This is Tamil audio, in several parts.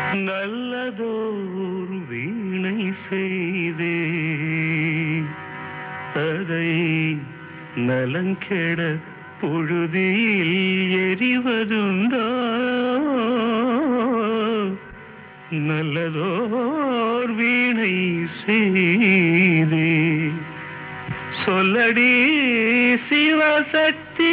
நல்லதோர் வீணை செய்தே அதை நலங்கெட பொழுதில் எரிவதுண்டோ நல்லதோர் வீணை செய்தே சொல்லடி சிவசக்தி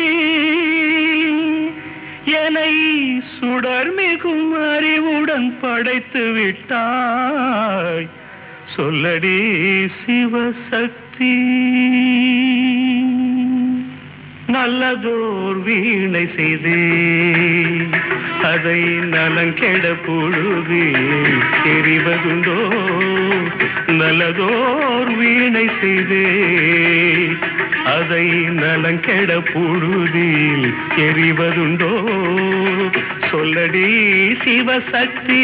என்னை சுடர் மிகும் அறிவுடன் படைத்து விட்டாய் சொல்லடி சிவசக்தி நல்லதோர் வீணை செய்தே அதை நலங்கெட பொழுது தெரிவதுண்டோ நல்லதோர் வீணை செய்தே அதை நலங்கெட பொழுதில் எறிவதுண்டோ சொல்லடி சிவசக்தி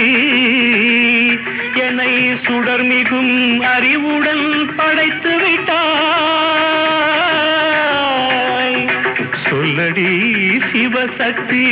என்னை சுடர் மிகும் அறிவுடன் படைத்து விட்டாய் சொல்லடி சிவசக்தி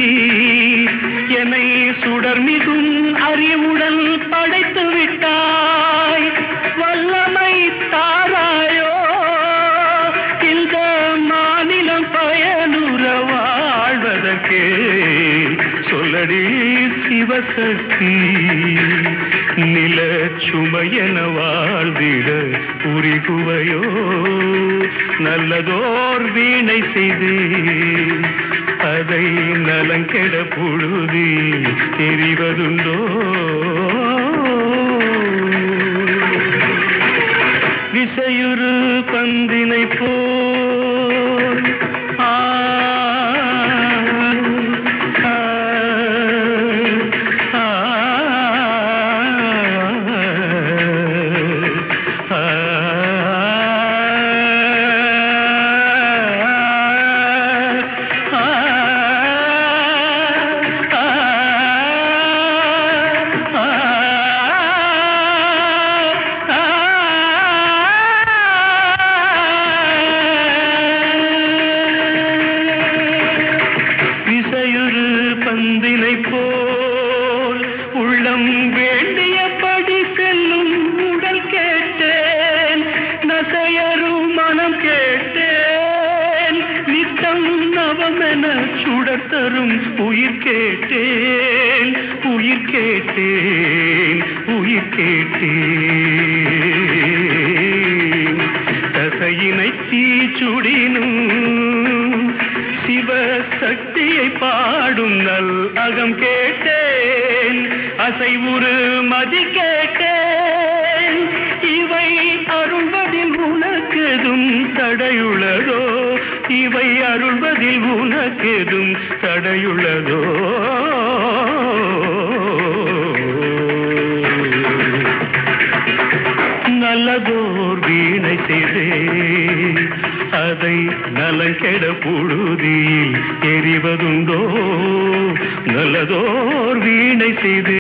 என்னை சுடர் மிகும் அறிவுடன் படைத்து விட்டாய் வல்லமை தாராயோ இந்த மாநிலம் பயனுற வாழ்வதற்கே சொல்லடி சிவசக்தி நில சுமையென வாழ்ந்திட புரிகுவையோ நல்லதோர் வீணை செய்து அதை நலங்கெட பொழுதி தெரிவதுண்டோ விசையுறு பந்தினை போல் ஆ, ஆ, ஆ, ஆ, விசையுறு பந்தினை போல் உள்ளம் வேண்டியபடி செல்லும் உடல் கேட்டேன் நசையரும் மனம் கேட்டேன் நித்தம் நவமென சுடர் தரும் உயிர் கேட்டேன் உயிர் கேட்டேன் உயிர் கேட்டேன் தசையினை தீச்சுடினும் சிவ சக்தியை பாடும் நல் அகம் கேட்டேன் அசைவுறு மதி கேட்டேன் இவை அருள்வதில் உனக்கெதும் தடையுள்ளதோ இவை அருள்வதில் உனக்கெதும் தடையுள்ளதோ நல்லதோர் வீணை செய்தே அதை நலங்கெட புழுதியில் எறிவதுண்டோ நல்லதோர் வீணை செய்து